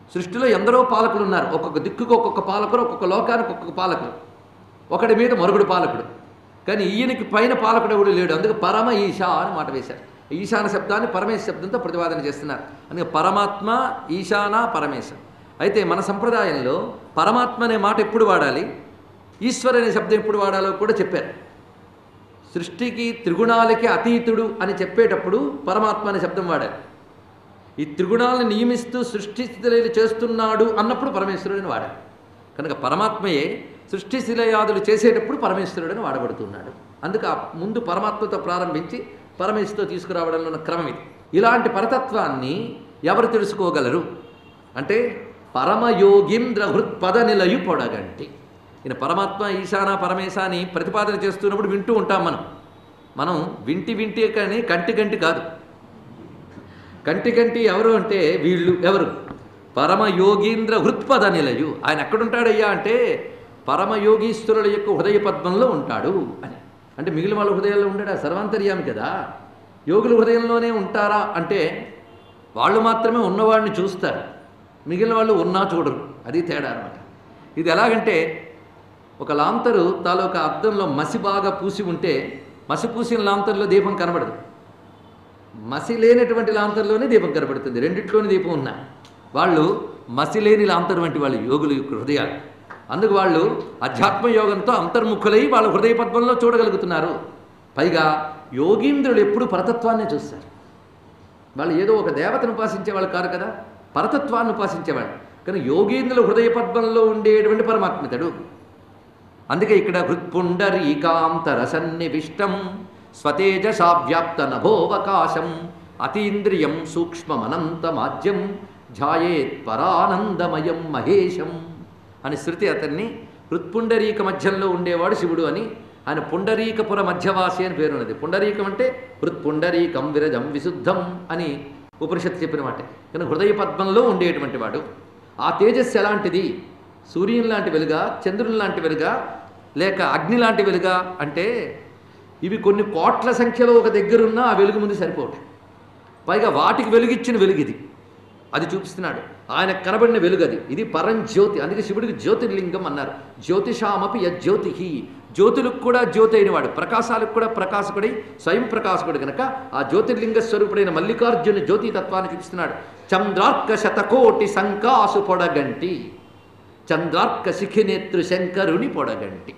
సృష్టిలో ఎందరో పాలకులు ఉన్నారు ఒక్కొక్క దిక్కుకు ఒక్కొక్క పాలకుడు ఒక్కొక్క లోకానికి ఒక్కొక్క పాలకుడు ఒకడి మీద మరుగుడు పాలకుడు కానీ ఈయనకి పైన పాలకుడు ఎవడు లేడు అందుకే పరమ ఈశా అని మాట వేశారు ఈశాన శబ్దాన్ని పరమేశ శబ్దంతో ప్రతిపాదన చేస్తున్నారు అందుకే పరమాత్మ ఈశాన పరమేశ అయితే మన సంప్రదాయంలో పరమాత్మ అనే మాట ఎప్పుడు వాడాలి ఈశ్వర్ అనే శబ్దం ఎప్పుడు వాడాలో కూడా చెప్పారు సృష్టికి త్రిగుణాలకి అతీతుడు అని చెప్పేటప్పుడు పరమాత్మ అనే శబ్దం వాడారు ఈ త్రిగుణాలను నియమిస్తూ సృష్టి స్థితిలయలు చేస్తున్నాడు అన్నప్పుడు పరమేశ్వరుడిని వాడారు కనుక పరమాత్మయే సృష్టి శిలయాదులు చేసేటప్పుడు పరమేశ్వరుడని వాడబడుతున్నాడు అందుకు ఆ ముందు పరమాత్మతో ప్రారంభించి పరమేశ్వరుతో తీసుకురావడంలో ఉన్న క్రమం ఇది ఇలాంటి పరతత్వాన్ని ఎవరు తెలుసుకోగలరు అంటే పరమయోగీంద్ర హృత్పద నిలయు పొడగంటి ఈయన పరమాత్మ ఈశాన పరమేశ అని ప్రతిపాదన చేస్తున్నప్పుడు వింటూ ఉంటాం మనం మనం వింటి వింటి కానీ కంటి కంటి కాదు కంటి కంటి ఎవరు అంటే వీళ్ళు ఎవరు పరమయోగీంద్ర హృత్పద నిలయు ఆయన ఎక్కడుంటాడయ్యా అంటే పరమయోగీశ్వరుల యొక్క హృదయ పద్మంలో ఉంటాడు అని అంటే మిగిలిన వాళ్ళ హృదయాల్లో ఉండడా సర్వాంతర్యామి కదా యోగుల హృదయంలోనే ఉంటారా అంటే వాళ్ళు మాత్రమే ఉన్నవాడిని చూస్తారు మిగిలిన వాళ్ళు ఉన్నా చూడరు అది తేడా అనమాట ఇది ఎలాగంటే ఒక లాంతరు తాలూకా అద్దంలో మసి బాగా పూసి ఉంటే మసి పూసిన లాంతర్లో దీపం కనబడదు మసి లేనటువంటి లాంతర్లోనే దీపం కనబడుతుంది రెండిట్లోని దీపం ఉన్నా వాళ్ళు మసి లేని లాంతర్ వంటి వాళ్ళు యోగుల యొక్క హృదయాలు అందుకు వాళ్ళు అధ్యాత్మ యోగంతో అంతర్ముఖులై వాళ్ళ హృదయ పద్మంలో చూడగలుగుతున్నారు పైగా యోగీంద్రులు ఎప్పుడు పరతత్వాన్నే చూస్తారు వాళ్ళు ఏదో ఒక దేవతను ఉపాసించే వాళ్ళు కాదు కదా పరతత్వాన్ని ఉపాసించేవాళ్ళు కానీ యోగీంద్రుల హృదయ పద్మంలో ఉండేటువంటి పరమాత్మితడు అందుకే ఇక్కడ హృత్పుండరీకాంతరసన్నివిష్టం స్వతేజసావ్యాప్త నభోవకాశం అతీంద్రియం సూక్ష్మమనంతమాజ్యం ఝాయేత్ పరానందమయం మహేశం అని శృతి అతన్ని హృత్పుండరీక మధ్యంలో ఉండేవాడు శివుడు అని ఆయన పుండరీకపుర మధ్యవాసి అని పేరున్నది పుండరీకం అంటే హృత్పుండరీకం విరజం విశుద్ధం అని ఉపనిషత్తు చెప్పిన మాట కానీ హృదయ పద్మంలో ఉండేటువంటి వాడు ఆ తేజస్సు ఎలాంటిది సూర్యుని లాంటి వెలుగా చంద్రుని లాంటి వెలుగా లేక అగ్ని లాంటి వెలుగా అంటే ఇవి కొన్ని కోట్ల సంఖ్యలో ఒక దగ్గరున్నా ఆ వెలుగు ముందు సరిపోవటం పైగా వాటికి వెలుగిచ్చిన వెలుగు ఇది అది చూపిస్తున్నాడు ఆయన కనబడిన వెలుగు అది ఇది పరంజ్యోతి అందుకే శివుడికి జ్యోతిర్లింగం అన్నారు జ్యోతిషామపి యజ్యోతి జ్యోతులకు కూడా జ్యోతి అయినవాడు ప్రకాశాలకు కూడా ప్రకాశకుడై స్వయం ప్రకాశకుడు కనుక ఆ జ్యోతిర్లింగ స్వరూపుడైన మల్లికార్జున జ్యోతి తత్వాన్ని చూపిస్తున్నాడు చంద్రార్క శతకోటి సంకాసు పొడగంటి చంద్రార్క శిఖినేత్రు శంకరుని పొడగంటి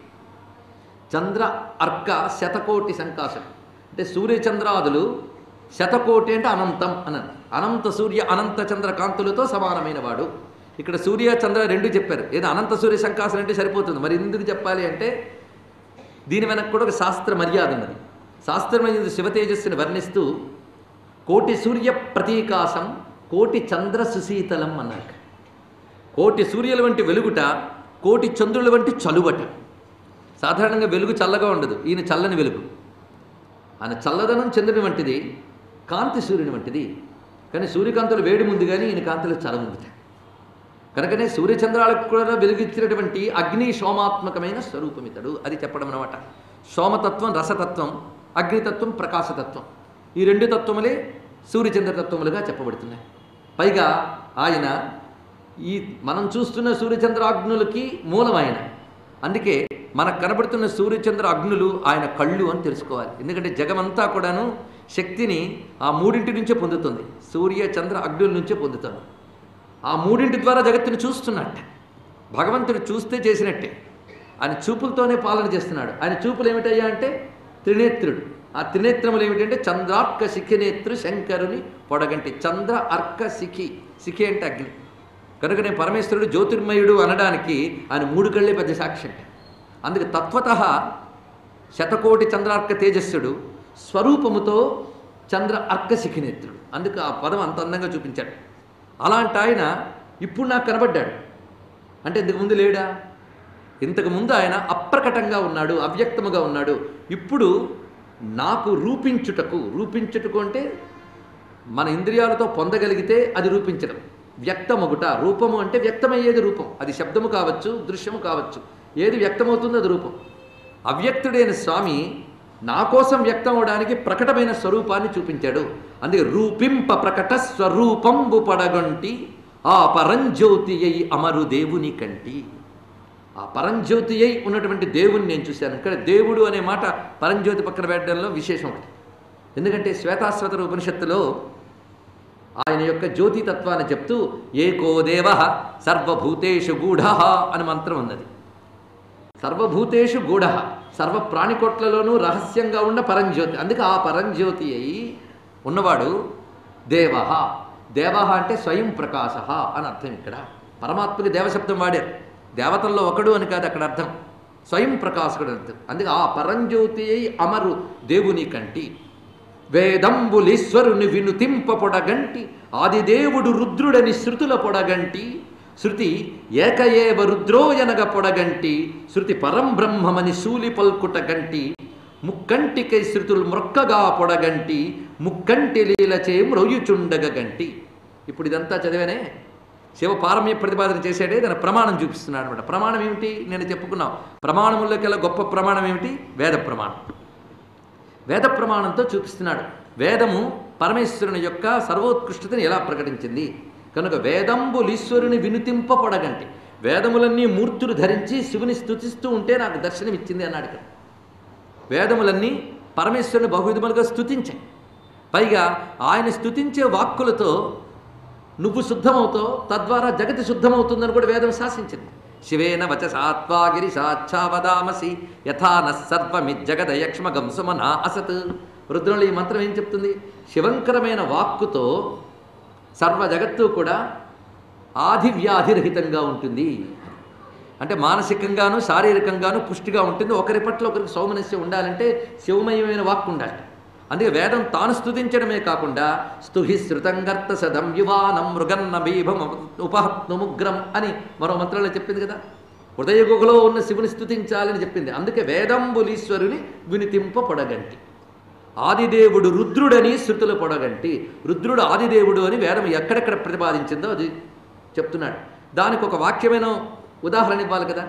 చంద్ర అర్క శతకోటి సంకాశం అంటే సూర్యచంద్రాదులు శతకోటి అంటే అనంతం అనంత అనంత సూర్య అనంత చంద్ర కాంతులతో సమానమైన వాడు ఇక్కడ సూర్య చంద్ర రెండు చెప్పారు ఏదో అనంత సూర్య సంకాసం అంటే సరిపోతుంది మరి ఎందుకు చెప్పాలి అంటే దీని వెనక్కి కూడా ఒక శాస్త్ర మర్యాద ఉన్నది శాస్త్రమైన శివతేజస్సుని వర్ణిస్తూ కోటి సూర్య ప్రతీకాశం కోటి చంద్ర సుశీతలం అన్నారు కోటి సూర్యుల వంటి వెలుగుట కోటి చంద్రుల వంటి చలువట సాధారణంగా వెలుగు చల్లగా ఉండదు ఈయన చల్లని వెలుగు ఆయన చల్లదనం చంద్రుని వంటిది కాంతి సూర్యుని వంటిది కానీ సూర్యకాంతులు వేడి ముందు కానీ ఈయన కాంతులు చల ఉంది కనుకనే సూర్యచంద్రాలకు కూడా వెలుగిచ్చినటువంటి అగ్ని సోమాత్మకమైన స్వరూపం ఇతడు అది చెప్పడం అనమాట సోమతత్వం రసతత్వం అగ్నితత్వం ప్రకాశతత్వం ఈ రెండు తత్వములే సూర్యచంద్రతత్వములుగా చెప్పబడుతున్నాయి పైగా ఆయన ఈ మనం చూస్తున్న సూర్యచంద్ర అగ్నులకి మూలం ఆయన అందుకే మనకు కనబడుతున్న సూర్యచంద్ర అగ్నులు ఆయన కళ్ళు అని తెలుసుకోవాలి ఎందుకంటే జగమంతా కూడాను శక్తిని ఆ మూడింటి నుంచే పొందుతుంది సూర్య చంద్ర అగ్నుల నుంచే పొందుతుంది ఆ మూడింటి ద్వారా జగత్తుని చూస్తున్నట్ట భగవంతుడు చూస్తే చేసినట్టే ఆయన చూపులతోనే పాలన చేస్తున్నాడు ఆయన చూపులు ఏమిటయ్యా అంటే త్రినేత్రుడు ఆ త్రినేత్రములు ఏమిటంటే చంద్రార్క శిఖినేత్రు శంకరుని పొడగంటి చంద్ర అర్క శిఖి శిఖి అంటే అగ్ని కనుకనే పరమేశ్వరుడు జ్యోతిర్మయుడు అనడానికి ఆయన మూడు కళ్ళే పెద్ద సాక్షి అంటే అందుకే తత్వత శతకోటి చంద్రార్క తేజస్సుడు స్వరూపముతో చంద్ర అర్క శిఖినేత్రుడు అందుకు ఆ పదం అంత అందంగా చూపించాడు అలాంటి ఆయన ఇప్పుడు నాకు కనబడ్డాడు అంటే ఇంతకు ముందు లేడా ఇంతకు ముందు ఆయన అప్రకటంగా ఉన్నాడు అవ్యక్తముగా ఉన్నాడు ఇప్పుడు నాకు రూపించుటకు రూపించుటకు అంటే మన ఇంద్రియాలతో పొందగలిగితే అది రూపించడం వ్యక్తమొగుట రూపము అంటే వ్యక్తమయ్యేది రూపం అది శబ్దము కావచ్చు దృశ్యము కావచ్చు ఏది వ్యక్తమవుతుందో అది రూపం అవ్యక్తుడైన స్వామి నా కోసం వ్యక్తం అవడానికి ప్రకటమైన స్వరూపాన్ని చూపించాడు అందుకే రూపింప ప్రకట స్వరూపంబు పడగొంటి ఆ పరంజ్యోతి అయి అమరు దేవుని కంటి ఆ పరంజ్యోతి అయి ఉన్నటువంటి దేవుణ్ణి నేను చూశాను ఇక్కడ దేవుడు అనే మాట పరంజ్యోతి పక్కన పెట్టడంలో విశేషం ఒకటి ఎందుకంటే శ్వేతాశ్వతర ఉపనిషత్తులో ఆయన యొక్క జ్యోతితత్వాన్ని చెప్తూ ఏకో దేవ సర్వభూతేషు గూఢ అని మంత్రం ఉన్నది సర్వభూతేషు గూఢ సర్వ ప్రాణికోట్లలోనూ రహస్యంగా ఉన్న పరంజ్యోతి అందుకే ఆ పరంజ్యోతి అయి ఉన్నవాడు దేవ దేవ అంటే స్వయం ప్రకాశ అని అర్థం ఇక్కడ పరమాత్మకి దేవశబ్దం వాడారు దేవతల్లో ఒకడు అని కాదు అక్కడ అర్థం స్వయం ప్రకాశకుడు అని అర్థం అందుకే ఆ పరంజ్యోతి అయి అమరు దేవుని కంటి వేదంబులీశ్వరుని వినుతింప పొడగంటి ఆదిదేవుడు రుద్రుడని శృతుల పొడగంటి శృతి ఏకయేవ రుద్రోయనగ పొడగంటి శృతి పరం బ్రహ్మమని శూలి పల్కుట గంటి ముక్కంటికై శృతులు మ్రొక్కగా పొడగంటి ముక్కంటి లీలచే మ్రొయ్యుచుండగ గంటి ఇప్పుడు ఇదంతా చదివానే శివ పారమ్య ప్రతిపాదన చేశాడే దాని ప్రమాణం చూపిస్తున్నాడు అనమాట ప్రమాణం ఏమిటి నేను చెప్పుకున్నాం ప్రమాణములకెల్లా గొప్ప ప్రమాణం ఏమిటి వేద ప్రమాణం వేద ప్రమాణంతో చూపిస్తున్నాడు వేదము పరమేశ్వరుని యొక్క సర్వోత్కృష్టతని ఎలా ప్రకటించింది కనుక వేదంబులీశ్వరుని వినుతింపబడగంటి వేదములన్నీ మూర్తులు ధరించి శివుని స్తుతిస్తూ ఉంటే నాకు దర్శనం ఇచ్చింది అన్నాడు ఇక్కడ వేదములన్నీ పరమేశ్వరుని బహువిధములుగా స్తుతించాయి పైగా ఆయన స్తుతించే వాక్కులతో నువ్వు శుద్ధమవుతావు తద్వారా జగతి శుద్ధమవుతుందని కూడా వేదం శాసించింది శివేన వచసాత్వాగిరి సాక్షావదామసి యథా నర్వమిజ్జగదయక్ష్మగం సుమన అసత్ రుద్రంలో ఈ మంత్రం ఏం చెప్తుంది శివంకరమైన వాక్కుతో సర్వ జగత్తు కూడా ఆదివ్యాధిరహితంగా ఉంటుంది అంటే మానసికంగాను శారీరకంగాను పుష్టిగా ఉంటుంది ఒకరి పట్ల ఒకరికి సౌమనస్యం ఉండాలంటే శివమయమైన వాక్కు ఉండాలి అందుకే వేదం తాను స్తుతించడమే కాకుండా స్తుహి శృతంగర్త సదం యువానం మృగన్న బీభం ఉపహత్నుముగ్రం అని మరో మంత్రంలో చెప్పింది కదా హృదయ గుహలో ఉన్న శివుని స్తుతించాలని చెప్పింది అందుకే వేదంబులీశ్వరుని వినితింప పొడగంటి ఆదిదేవుడు రుద్రుడని శృతులు పొడగంటి రుద్రుడు ఆదిదేవుడు అని వేదం ఎక్కడెక్కడ ప్రతిపాదించిందో అది చెప్తున్నాడు దానికి ఒక వాక్యమైన ఉదాహరణ ఇవ్వాలి కదా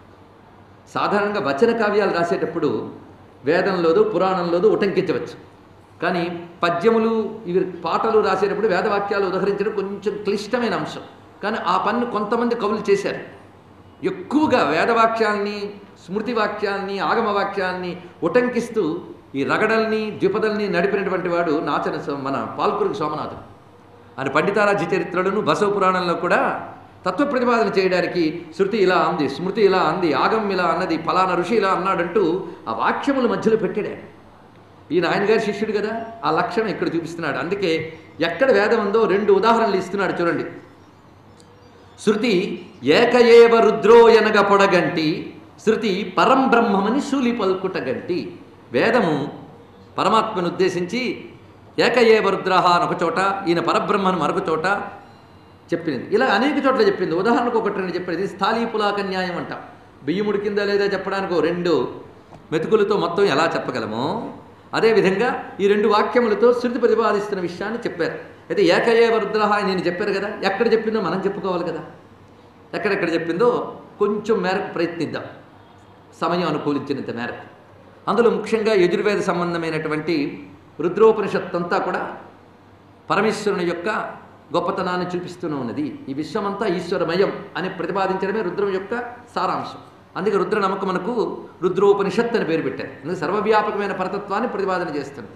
సాధారణంగా వచన కావ్యాలు రాసేటప్పుడు వేదంలోదు పురాణంలోదు ఉటంకించవచ్చు కానీ పద్యములు ఇవి పాటలు రాసేటప్పుడు వేదవాక్యాలు ఉదహరించడం కొంచెం క్లిష్టమైన అంశం కానీ ఆ పన్ను కొంతమంది కవులు చేశారు ఎక్కువగా వేదవాక్యాల్ని స్మృతి వాక్యాల్ని ఆగమ వాక్యాల్ని ఉటంకిస్తూ ఈ రగడల్ని ద్విపదల్ని నడిపినటువంటి వాడు నాచన సో- మన పాల్కురికి సోమనాథుడు ఆయన పండితారాజ్య చరిత్రలను బసవ పురాణంలో కూడా తత్వ ప్రతిపాదన చేయడానికి శృతి ఇలా అంది స్మృతి ఇలా అంది ఆగం ఇలా అన్నది ఫలానా ఋషి ఇలా అన్నాడంటూ ఆ వాక్యముల మధ్యలో పెట్టాడు ఆయన. ఈయన ఆయన గారి శిష్యుడు కదా ఆ లక్షణం ఇక్కడ చూపిస్తున్నాడు అందుకే ఎక్కడ వేదం ఉందో రెండు ఉదాహరణలు ఇస్తున్నాడు చూడండి శృతి ఏకయేవ రుద్రోయనగ పొడగంటి శృతి పరం బ్రహ్మమని శూలి పలుకుటగంటి వేదము పరమాత్మను ఉద్దేశించి ఏకయేవ రుద్రహ అని ఒక చోట ఈయన పరబ్రహ్మను మరొక చోట చెప్పింది ఇలా అనేక చోట్ల చెప్పింది ఉదాహరణకు ఒకటి రెండు చెప్పింది స్థాళీ పులాక న్యాయం అంట బియ్యముడి కింద లేదా చెప్పడానికి ఓ రెండు మెతుకులతో మొత్తం ఎలా చెప్పగలమో అదేవిధంగా ఈ రెండు వాక్యములతో శృతి ప్రతిపాదిస్తున్న విషయాన్ని చెప్పారు అయితే ఏకయేవ రుద్రహ అని నేను చెప్పారు కదా ఎక్కడ చెప్పిందో మనం చెప్పుకోవాలి కదా ఎక్కడెక్కడ చెప్పిందో కొంచెం మేరకు ప్రయత్నిద్దాం సమయం అనుకూలించినంత మేరకు అందులో ముఖ్యంగా యజుర్వేద సంబంధమైనటువంటి రుద్రోపనిషత్ అంతా కూడా పరమేశ్వరుని యొక్క గొప్పతనాన్ని చూపిస్తూనే ఉన్నది ఈ విశ్వమంతా ఈశ్వరమయం అని ప్రతిపాదించడమే రుద్రం యొక్క సారాంశం అందుకే రుద్ర నమ్మకమునకు రుద్రోపనిషత్ అని పేరు పెట్టారు అందుకే సర్వవ్యాపకమైన పరతత్వాన్ని ప్రతిపాదన చేస్తుంది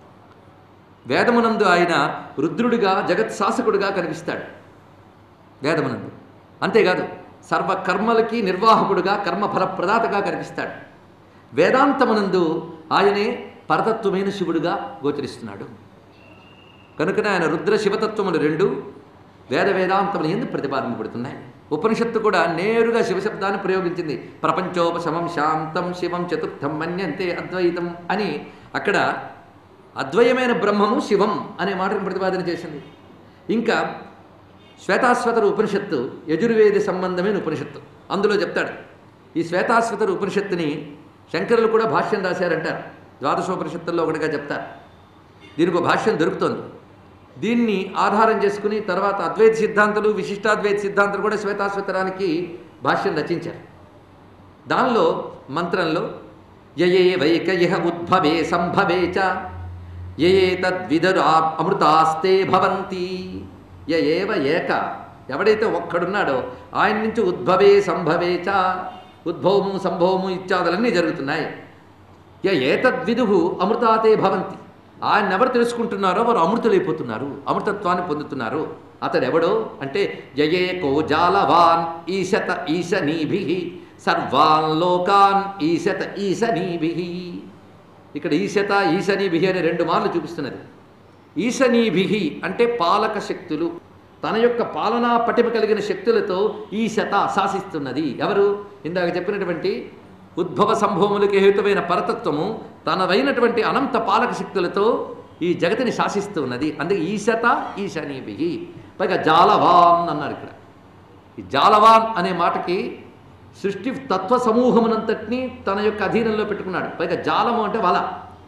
వేదమునందు ఆయన రుద్రుడిగా జగత్ శాసకుడిగా కనిపిస్తాడు వేదమునందు అంతేకాదు సర్వ కర్మలకి నిర్వాహకుడుగా కర్మఫల ప్రదాతగా కనిపిస్తాడు వేదాంతమునందు ఆయనే పరతత్వమైన శివుడుగా గోచరిస్తున్నాడు కనుకనే ఆయన రుద్ర శివతత్వములు రెండు వేద వేదాంతములు ఎందుకు ప్రతిపాదింపబడుతున్నాయి ఉపనిషత్తు కూడా నేరుగా శివశబ్దాన్ని ప్రయోగించింది ప్రపంచోపశమం శాంతం శివం చతుర్థం మన్యంతే అద్వైతం అని అక్కడ అద్వయమైన బ్రహ్మము శివం అనే మాటను ప్రతిపాదన చేసింది ఇంకా శ్వేతాశ్వతర ఉపనిషత్తు యజుర్వేద సంబంధమైన ఉపనిషత్తు అందులో చెప్తాడు ఈ శ్వేతాశ్వతర ఉపనిషత్తుని శంకరులు కూడా భాష్యం రాశారంటారు ద్వాదశోపనిషత్తుల్లో ఒకటిగా చెప్తారు దీనికి ఒక భాష్యం దొరుకుతోంది దీన్ని ఆధారం చేసుకుని తర్వాత అద్వైత సిద్ధాంతులు విశిష్టాద్వైత సిద్ధాంతులు కూడా శ్వేతాశ్వతరానికి భాష్యం రచించారు దానిలో మంత్రంలో యయే వైక ఇహ ఉద్భవే సంభవే చ యయే తద్విదరా అమృతాస్తే భవంతి య ఏవ ఏక ఎవడైతే ఒక్కడున్నాడో ఆయన నుంచి ఉద్భవే సంభవే చ ఉద్భవము సంభవము ఇత్యాదులన్నీ జరుగుతున్నాయి య ఏతద్విదుహు అమృతాతే భవంతి ఆయన ఎవరు తెలుసుకుంటున్నారో వారు అమృతులైపోతున్నారు అమృతత్వాన్ని పొందుతున్నారు అతడు ఎవడో అంటే యయేకో జాలవాన్ ఈశత ఈశనీభి సర్వాన్ లోకాన్ ఈశత ఈశనీభి ఇక్కడ ఈశత ఈశనీభి అనే రెండు మార్లు చూపిస్తున్నది ఈశనీభి అంటే పాలక శక్తులు తన యొక్క పాలనా పటిమ కలిగిన శక్తులతో ఈశత శాసిస్తున్నది ఎవరు ఇందాక చెప్పినటువంటి ఉద్భవ సంభవములకి హేతువైన పరతత్వము తనవైనటువంటి అనంత పాలక శక్తులతో ఈ జగతిని శాసిస్తూ ఉన్నది అందుకే ఈశత ఈశనీభి పైగా జాలవాన్ అన్నారు ఇక్కడ ఈ జాలవాన్ అనే మాటకి సృష్టి తత్వ సమూహమునంతటినీ తన యొక్క అధీనంలో పెట్టుకున్నాడు పైగా జాలము అంటే వల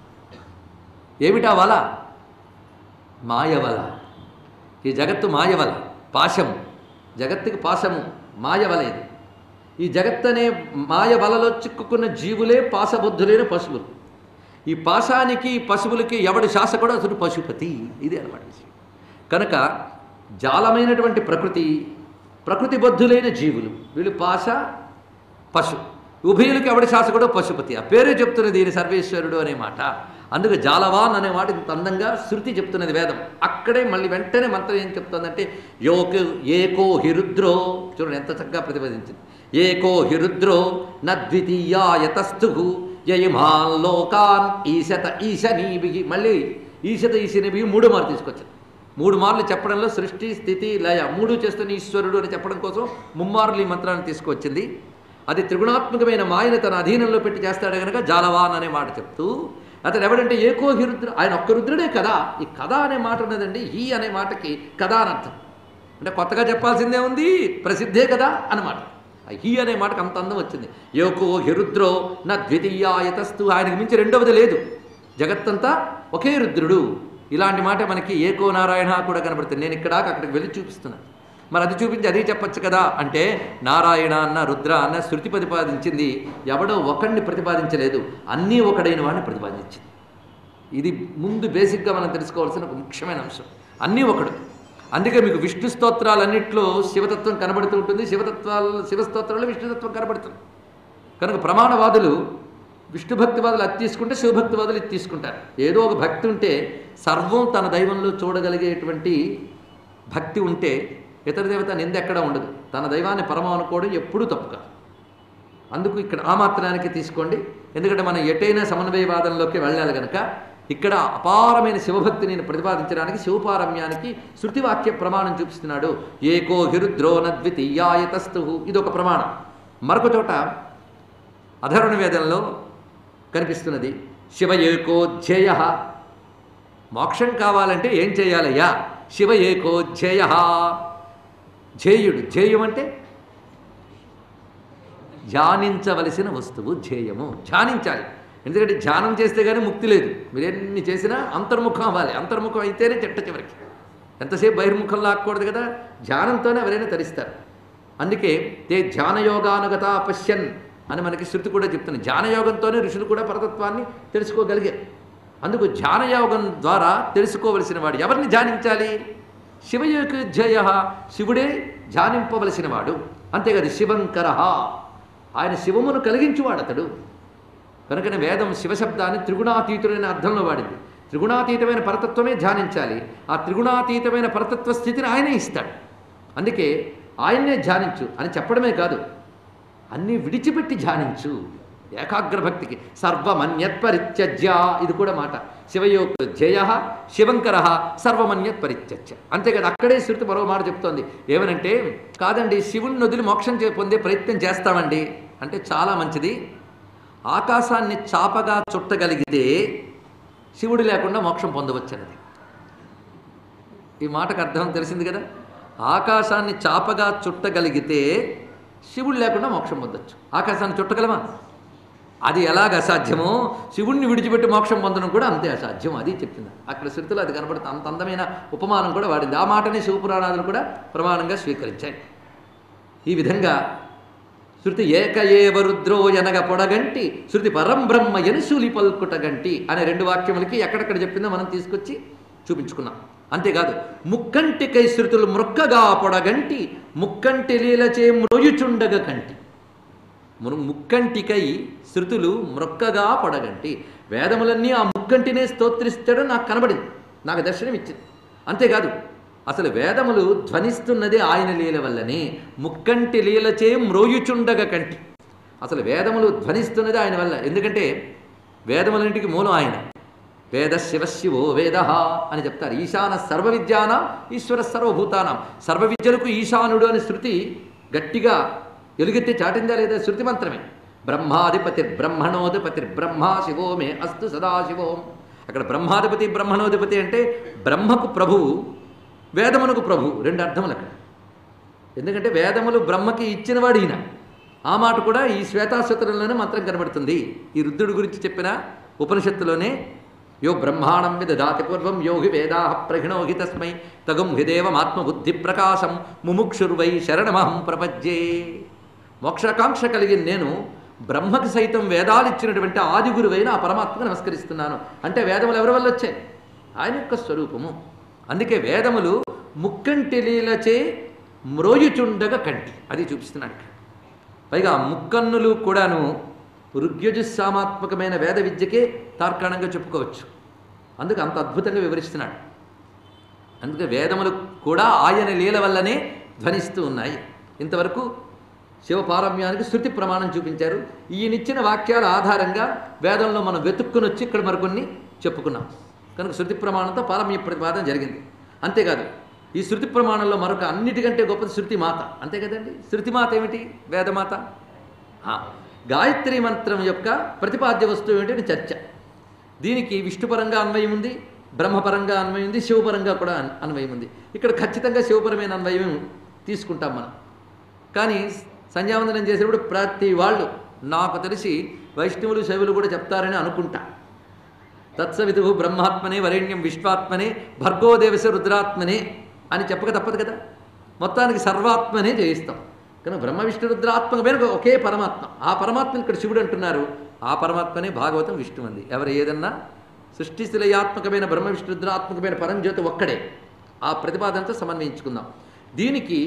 ఏమిటా వల మాయవల ఈ జగత్తు మాయవల పాశము జగత్తుకి పాశము మాయవల ఇది ఈ జగత్ అనే మాయ వలలో చిక్కుకున్న జీవులే పాశబుద్ధులైన పశువులు ఈ పాశానికి పశువులకి ఎవడి శాసకుడో అతడు పశుపతి ఇది అనమాట విషయం కనుక జాలమైనటువంటి ప్రకృతి ప్రకృతి బద్ధులైన జీవులు వీళ్ళు పాశ పశు ఉభయులకి ఎవడి శాసకుడో పశుపతి ఆ పేరే చెప్తున్నది ఈయన సర్వేశ్వరుడు అనే మాట అందుకు జాలవాన్ అనే మాట ఇంత అందంగా శృతి చెప్తున్నది వేదం అక్కడే మళ్ళీ వెంటనే మంత్రం ఏం చెప్తుందంటే యోకు ఏకో హిరుద్రో చూడండి ఎంత చక్కగా ప్రతిపాదించింది ఏకో హిరుద్రో నద్వితీయాయతస్థు యయిమాన్ లోకాన్ ఈశత ఈశనీభి మళ్ళీ ఈశత ఈశనీభి మూడు మార్లు తీసుకొచ్చారు మూడు మార్లు చెప్పడంలో సృష్టి స్థితి లయ మూడు చేస్తున్న ఈశ్వరుడు అని చెప్పడం కోసం ముమ్మార్లు ఈ మంత్రాన్ని తీసుకొచ్చింది అది త్రిగుణాత్మకమైన మాయను తన అధీనంలో పెట్టి చేస్తాడు కనుక జాలవాన్ అనే మాట చెప్తూ అతను ఎవడంటే ఏకో హిరుద్ర ఆయన ఒక్క రుద్రుడే కదా ఈ కథ అనే మాట ఉన్నదండి హీ అనే మాటకి కథ అని అర్థం అంటే కొత్తగా చెప్పాల్సిందే ఉంది ప్రసిద్ధే కదా అన్నమాట ఆ హీ అనే మాటకు అంత అందం వచ్చింది యోకో హిరుద్రో నా ద్వితీయాయతస్తు ఆయనకు మించి రెండవది లేదు జగత్తంతా ఒకే రుద్రుడు ఇలాంటి మాట మనకి ఏకో నారాయణ కూడా కనబడుతుంది నేను ఇక్కడ అక్కడికి వెళ్ళి చూపిస్తున్నాను మరి అది చూపించి అది చెప్పొచ్చు కదా అంటే నారాయణ అన్న రుద్ర అన్న శృతి ప్రతిపాదించింది ఎవడో ఒకడిని ప్రతిపాదించలేదు అన్నీ ఒకడైన వాడిని ప్రతిపాదించింది ఇది ముందు బేసిక్గా మనం తెలుసుకోవాల్సిన ఒక ముఖ్యమైన అంశం అన్నీ ఒకడు అందుకే మీకు విష్ణు స్తోత్రాలన్నింటిలో శివతత్వం కనబడుతూ ఉంటుంది శివతత్వాలు శివస్తోత్రాల్లో విష్ణుతత్వం కనబడుతుంది కనుక ప్రమాణవాదులు విష్ణు భక్తివాదులు అది తీసుకుంటే శివభక్తివాదులు ఇది తీసుకుంటారు ఏదో ఒక భక్తి ఉంటే సర్వం తన దైవంలో చూడగలిగేటువంటి భక్తి ఉంటే ఇతర దేవత నింద ఎక్కడా ఉండదు తన దైవాన్ని పరమం అనుకోవడం ఎప్పుడూ తప్పు కాదు అందుకు ఇక్కడ ఆ మాత్రానికి తీసుకోండి ఎందుకంటే మనం ఎటైనా సమన్వయవాదంలోకి వెళ్ళాలి కనుక ఇక్కడ అపారమైన శివభక్తిని ప్రతిపాదించడానికి శివపారమ్యానికి శృతివాక్య ప్రమాణం చూపిస్తున్నాడు ఏకో హిరుద్రో నద్వితీయాయతస్తు ఇది ఒక ప్రమాణం మరొక చోట అధర్వణ వేదంలో కనిపిస్తున్నది శివ ఏకోధ్యేయ మోక్షం కావాలంటే ఏం చేయాలయ్యా శివ ఏకోధ్యేయ ధ్యేయుడు ధ్యేయం అంటే ధ్యానించవలసిన వస్తువు ధ్యేయము ధ్యానించాలి ఎందుకంటే ధ్యానం చేస్తే కానీ ముక్తి లేదు మీరు ఎన్ని చేసినా అంతర్ముఖం అవ్వాలి అంతర్ముఖం అయితేనే చెట్ట చివరికి ఎంతసేపు బహిర్ముఖం లాక్కూడదు కదా ధ్యానంతోనే ఎవరైనా తరిస్తారు అందుకే తే ధ్యానయోగానుగత పశ్యన్ అని మనకి శృతి కూడా చెప్తుంది ధ్యానయోగంతోనే ఋషులు కూడా పరతత్వాన్ని తెలుసుకోగలిగారు అందుకు ధ్యానయోగం ద్వారా తెలుసుకోవలసిన వాడు ఎవరిని ధ్యానించాలి శివయోగధ్యయ శివుడే ధ్యానింపవలసిన వాడు అంతేకాదు శివంకర ఆయన శివమును కలిగించువాడు అతడు కనుకనే వేదం శివశబ్దాన్ని త్రిగుణాతీతుడైన అర్థంలో వాడింది త్రిగుణాతీతమైన పరతత్వమే ధ్యానించాలి ఆ త్రిగుణాతీతమైన పరతత్వ స్థితిని ఆయనే ఇస్తాడు అందుకే ఆయన్నే ధ్యానించు అని చెప్పడమే కాదు అన్నీ విడిచిపెట్టి ధ్యానించు ఏకాగ్రభక్తికి సర్వమన్యత్ పరిత్యజ్య ఇది కూడా మాట శివయోగ జయ శివంకర సర్వమన్యత్ పరిత్యజ్య అంతేకాదు అక్కడే శృతి మరో మాట చెప్తోంది ఏమనంటే కాదండి శివుణ్ణి వదిలి మోక్షం చే పొందే ప్రయత్నం చేస్తామండి అంటే చాలా మంచిది ఆకాశాన్ని చాపగా చుట్టగలిగితే శివుడు లేకుండా మోక్షం పొందవచ్చన్నది ఈ మాటకు అర్థం తెలిసింది కదా ఆకాశాన్ని చాపగా చుట్టగలిగితే శివుడు లేకుండా మోక్షం పొందొచ్చు ఆకాశాన్ని చుట్టగలమా అది ఎలాగ అసాధ్యమో శివుణ్ణి విడిచిపెట్టి మోక్షం పొందడం కూడా అంతే అసాధ్యం అది చెప్తుంది అక్కడ శృతిలో అది కనబడుతుంది అంత అందమైన ఉపమానం కూడా వాడింది ఆ మాటనే శివపురాణాదులు కూడా ప్రమాణంగా స్వీకరించాయి ఈ విధంగా శృతి ఏక ఏవ రుద్రో ఎనగ పొడగంటి శృతి పరం బ్రహ్మ ఎనుశూలి పల్కుటగంటి అనే రెండు వాక్యములకి ఎక్కడెక్కడ చెప్పిందో మనం తీసుకొచ్చి చూపించుకున్నాం అంతేకాదు ముక్కంటికై శృతులు మృక్కగా పొడగంటి ముక్కంటి లీలచే మ్రోయుచుండగ కంటి మును- ముక్కంటికై శృతులు మృక్కగా పొడగంటి వేదములన్నీ ఆ ముక్కంటినే స్తోత్రిస్తాడో నాకు కనబడింది నాకు దర్శనం ఇచ్చింది అంతేకాదు అసలు వేదములు ధ్వనిస్తున్నదే ఆయన లీల వల్లనే ముక్కంటి లీలచే మ్రోయుచుండగ కంటి అసలు వేదములు ధ్వనిస్తున్నదే ఆయన వల్ల ఎందుకంటే వేదములన్నింటికి మూలం ఆయన వేద శివశివో వేద అని చెప్తారు ఈశాన సర్వ విద్యానం ఈశ్వర సర్వభూతానం సర్వ విద్యలకు ఈశానుడు అని శృతి గట్టిగా ఎలుగెత్తి చాటిందా లేదా శృతి మంత్రమే బ్రహ్మాధిపతి బ్రహ్మణోధిపతి బ్రహ్మ శివో మే అస్తు సదాశివోం అక్కడ బ్రహ్మాధిపతి బ్రహ్మణోధిపతి అంటే బ్రహ్మకు ప్రభువు వేదమునకు ప్రభు రెండు అర్థములు అక్కడ ఎందుకంటే వేదములు బ్రహ్మకి ఇచ్చినవాడు ఈయన ఆ మాట కూడా ఈ శ్వేతాశ్వతంలోనే మంత్రం కనబడుతుంది ఈ రుద్రుడి గురించి చెప్పిన ఉపనిషత్తులోనే యో బ్రహ్మాణం విదదాతి పూర్వం యోగి వేదా ప్రహిణోహి తస్మై తగం హిదేవమాత్మబుద్ధి ప్రకాశం ముముక్షుర్వై శరణమహం ప్రపజ్యే మోక్షాకాంక్ష కలిగిన నేను బ్రహ్మకి సైతం వేదాలు ఇచ్చినటువంటి ఆది గురువైన ఆ పరమాత్మకు నమస్కరిస్తున్నాను అంటే వేదములు ఎవరి వల్ల వచ్చాయి ఆయన యొక్క స్వరూపము అందుకే వేదములు ముక్కంటి లీలచే మ్రోయుచుండగ కంటి అది చూపిస్తున్నాడు ఇక్కడ పైగా ఆ ముక్కన్నులు కూడాను ఋగ్యజుస్సామాత్మకమైన వేద విద్యకే తార్కాణంగా చెప్పుకోవచ్చు అందుకు అంత అద్భుతంగా వివరిస్తున్నాడు అందుకే వేదములు కూడా ఆయన లీల వల్లనే ధ్వనిస్తూ ఉన్నాయి ఇంతవరకు శివపారమ్యానికి శృతి ప్రమాణం చూపించారు ఈయనిచ్చిన వాక్యాల ఆధారంగా వేదంలో మనం వెతుక్కుని వచ్చి ఇక్కడ మరికొన్ని చెప్పుకున్నాం కనుక శృతి ప్రమాణంతో పారమ్య ప్రతిపాదన జరిగింది అంతేకాదు ఈ శృతి ప్రమాణంలో మరొక అన్నిటికంటే గొప్పది శృతి మాత అంతే కదండి శృతి మాత ఏమిటి వేదమాత ఆ, గాయత్రి మంత్రం యొక్క ప్రతిపాద్య వస్తువు ఏమిటి చర్చ దీనికి విష్ణుపరంగా అన్వయం ఉంది బ్రహ్మపరంగా అన్వయం ఉంది శివపరంగా కూడా అన్- అన్వయం ఉంది ఇక్కడ ఖచ్చితంగా శివపరమైన అన్వయం తీసుకుంటాం మనం కానీ సంధ్యావందనం చేసేటప్పుడు ప్రతి వాళ్ళు నాకు తెలిసి వైష్ణవులు శైవులు కూడా చెప్తారని అనుకుంటా తత్సవితు బ్రహ్మాత్మనే వరేణ్యం విశ్వాత్మనే భర్గోదేవస రుద్రాత్మనే అని చెప్పక తప్పదు కదా మొత్తానికి సర్వాత్మనే జయిస్తాం కనుక బ్రహ్మ విష్ణు రుద్రాత్మకమైన ఒకే పరమాత్మ ఆ పరమాత్మని ఇక్కడ శివుడు అంటున్నారు ఆ పరమాత్మనే భాగవతం విష్ణు అంది ఎవరు ఏదన్నా సృష్టిశిలయాత్మకమైన బ్రహ్మ విష్ణు రుద్రాత్మకమైన పరంజ్యోతి ఒక్కడే ఆ ప్రతిపాదనతో సమన్వయించుకుందాం దీనికి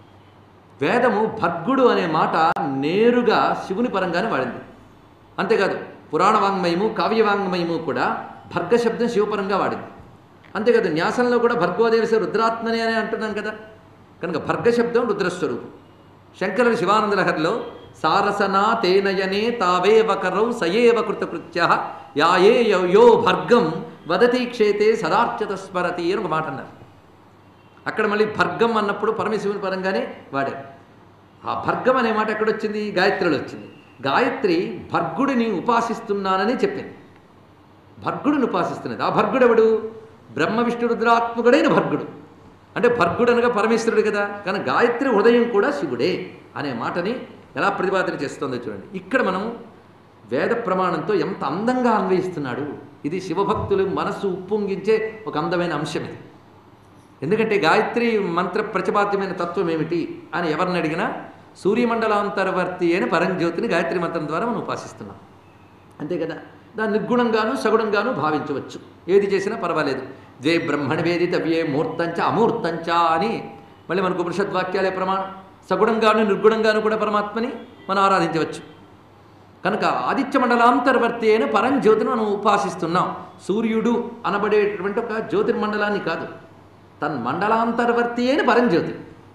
వేదము భర్గుడు అనే మాట నేరుగా శివుని పరంగానే వాడింది అంతేకాదు పురాణ వాంగ్మయము కావ్య వాంగ్మయము కూడా భర్గ శబ్దం శివపరంగా వాడింది అంతేకాదు న్యాసంలో కూడా భర్గోదేవస రుద్రాత్మనే అని అంటున్నాం కదా కనుక భర్గ శబ్దం రుద్రస్వరూపం శంకరుడు శివానంద లహరిలో సారసనా తేనయనే తావేవ కరౌ సయేవ కృతకృత్య యాయే యో- యో భర్గం వదతి క్షేతే సదార్చత స్మరతి అని ఒక మాట అన్నారు అక్కడ మళ్ళీ భర్గం అన్నప్పుడు పరమశివుని పరంగానే వాడారు ఆ భర్గం అనే మాట ఎక్కడొచ్చింది గాయత్రిలో వచ్చింది గాయత్రి భర్గుడిని ఉపాసిస్తున్నానని చెప్పింది భర్గుడిని ఉపాసిస్తున్నది ఆ భర్గుడు ఎవడు బ్రహ్మ విష్ణు రుద్రాత్మకుడైన భర్గుడు అంటే భర్గుడు అనగా పరమేశ్వరుడు కదా కానీ గాయత్రి హృదయం కూడా శివుడే అనే మాటని ఎలా ప్రతిపాదన చేస్తుందో చూడండి ఇక్కడ మనం వేద ప్రమాణంతో ఎంత అందంగా అన్వయిస్తున్నాడు ఇది శివభక్తులు మనస్సు ఉప్పొంగించే ఒక అందమైన అంశం ఇది ఎందుకంటే గాయత్రి మంత్ర ప్రతిపాద్యమైన తత్వం ఏమిటి అని ఎవరిని అడిగినా సూర్యమండలాంతర్వర్తి అని పరంజ్యోతిని గాయత్రి మంత్రం ద్వారా మనం ఉపాసిస్తున్నాం అంతే కదా దాన్ని నిర్గుణంగాను సగుణంగాను భావించవచ్చు ఏది చేసినా పర్వాలేదు ద్వే బ్రహ్మణ వేదితవ్యే మూర్తంచ అమూర్తంచ అని మళ్ళీ మనకు ఉపనిషద్వాక్యాలే ప్రమాణం సగుణంగాను నిర్గుణంగాను కూడా పరమాత్మని మనం ఆరాధించవచ్చు కనుక ఆదిత్య మండలాంతర్వర్తి అయిన పరంజ్యోతిని మనం ఉపాసిస్తున్నాం సూర్యుడు అనబడేటువంటి ఒక జ్యోతిర్మండలాన్ని కాదు తన్ మండలాంతర్వర్తి అయిన పరంజ్యోతి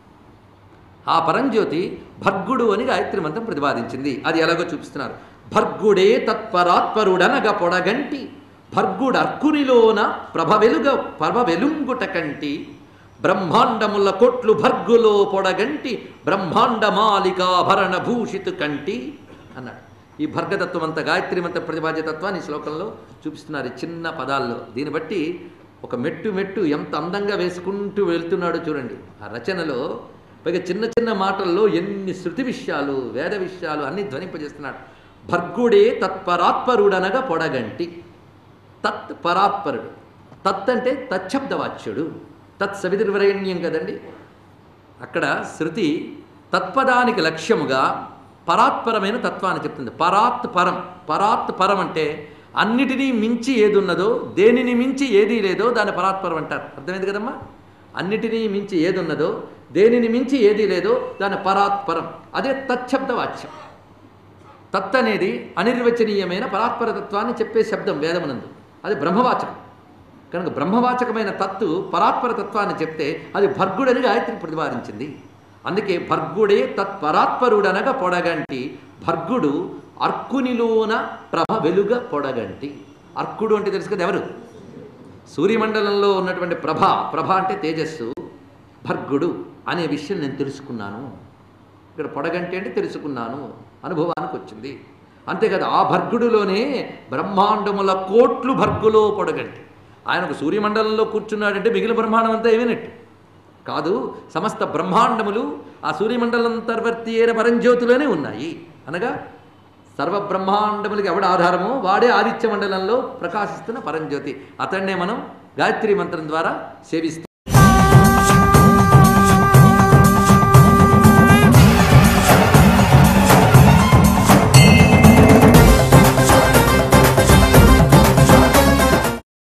ఆ పరంజ్యోతి భర్గుడు అని గాయత్రి మంత్రం ప్రతిపాదించింది అది ఎలాగో చూపిస్తున్నారు భర్గుడే తత్పరాత్పరుడనగ పొడగంటి భర్గుడర్కునిలోన ప్రభ వెలుగ ప్రభ వెలుంగుట కంటి బ్రహ్మాండముల కొట్లు భర్గులో పొడగంటి బ్రహ్మాండ మాలికాభరణ భూషితు కంటి అన్నాడు ఈ భర్గతత్వం అంతా గాయత్రి మంత్ర ప్రతిపాద్యతత్వాన్ని ఈ శ్లోకంలో చూపిస్తున్నారు ఈ చిన్న పదాల్లో దీన్ని బట్టి ఒక మెట్టు మెట్టు ఎంత అందంగా వేసుకుంటూ వెళ్తున్నాడో చూడండి ఆ రచనలో పైగా చిన్న చిన్న మాటల్లో ఎన్ని శృతి విషయాలు వేద విషయాలు అన్ని ధ్వనింపజేస్తున్నాడు భర్గుడే తత్పరాత్పరుడనగా పొడగంటి తత్ పరాత్పరుడు తత్ అంటే తచ్చబ్దవాచ్యుడు తత్ సవితిర్వరేణ్యం కదండి అక్కడ శృతి తత్పదానికి లక్ష్యముగా పరాత్పరమైన తత్వాన్ని చెప్తుంది పరాత్ పరం పరాత్ పరం అంటే అన్నిటినీ మించి ఏది ఉన్నదో దేనిని మించి ఏదీ లేదో దాని పరాత్పరం అంటారు అర్థమైంది కదమ్మా అన్నిటినీ మించి ఏది ఉన్నదో దేనిని మించి ఏదీ లేదో దాని పరాత్పరం అదే తచ్చబ్ద వాచ్యం తత్ అనేది అనిర్వచనీయమైన పరాత్పర తత్వాన్ని చెప్పే శబ్దం వేదమునందు అది బ్రహ్మవాచకం కనుక బ్రహ్మవాచకమైన తత్తు పరాత్పర తత్వాన్ని చెప్తే అది భర్గుడని గాయత్రి ప్రతిపాదించింది అందుకే భర్గుడే తత్పరాత్పరుడనగా పొడగంటి భర్గుడు అర్కునిలోన ప్రభ వెలుగ పొడగంటి అర్కుడు అంటే తెలుసు కదా ఎవరు సూర్యమండలంలో ఉన్నటువంటి ప్రభ ప్రభ అంటే తేజస్సు భర్గుడు అనే విషయం నేను తెలుసుకున్నాను ఇక్కడ పొడగంటి అంటే తెలుసుకున్నాను అనుభవానికి వచ్చింది అంతేకాదు ఆ భర్గుడులోనే బ్రహ్మాండముల కోట్లు భర్గులో పొడగంటి ఆయనకు సూర్యమండలంలో కూర్చున్నాడంటే మిగిలిన బ్రహ్మాండం అంతా ఏమైనట్టు కాదు సమస్త బ్రహ్మాండములు ఆ సూర్యమండలం తర్వర్తి అయిన పరంజ్యోతిలోనే ఉన్నాయి అనగా సర్వ బ్రహ్మాండములకి ఎవడ ఆధారమో వాడే ఆదిత్య మండలంలో ప్రకాశిస్తున్న పరంజ్యోతి అతన్నే మనం గాయత్రి మంత్రం ద్వారా సేవిస్తాం